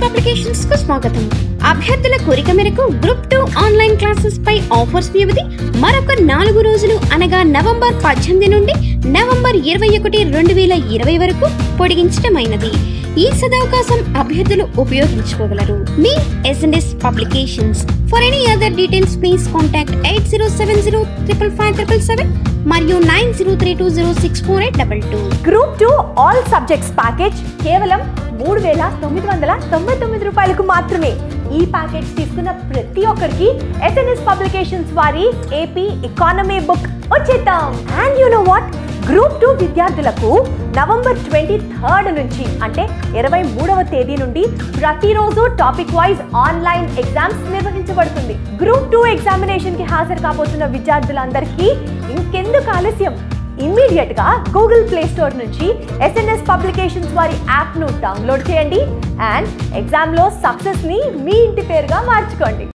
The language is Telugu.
పబ్లికేషన్స్ కు స్వాగతం అభ్యర్థుల కోరిక మేరకు గ్రూప్ టూ ఆన్లైన్ క్లాసెస్ పై ఆఫర్స్ వ్యవధి మరొక నాలుగు రోజులు అనగా నవంబర్ పద్దెనిమిది నుండి నవంబర్ ఇరవై ఒకటి రెండు వేల ఇరవై వరకు పొడిగించడమైనది ఈ సదవకాశం అభ్యర్థులు ఉపయోగించుకోగలరు మీ SNS publications for any other details please contact eight zero seven zero triple five triple seven మరియు nine zero three two zero six four eight double two group two all subjects package కేవలం మూడు వేల తొమ్మిది వందల తొంభై తొమ్మిది రూపాయలకు మాత్రమే ఈ ప్యాకేజ్ తీసుకున్న ప్రతి ఒక్కరికి ఎస్ఎన్ఎస్ పబ్లికేషన్స్ వారి ఏపీ ఎకానమీ బుక్ వచ్చేద్దాం and you know what group two విద్యార్థులకు నవంబర్ ట్వంటీ థర్డ్ నుంచి అంటే ఇరవై మూడవ తేదీ నుండి ప్రతిరోజు టాపిక్ వైజ్ ఆన్లైన్ ఎగ్జామ్స్ నిర్వహించబడుతుంది గ్రూప్ టూ ఎగ్జామినేషన్ కి హాజరు కాబోతున్న విద్యార్థులందరికీ ఇంకెందుకు ఆలస్యం ఇమ్మీడియట్ గా గూగుల్ ప్లే స్టోర్ నుంచి ఎస్ఎన్ఎస్ పబ్లికేషన్స్ వారి యాప్ ను డౌన్లోడ్ చేయండి అండ్ ఎగ్జామ్ లో సక్సెస్ ని మీ ఇంటి పేరుగా మార్చుకోండి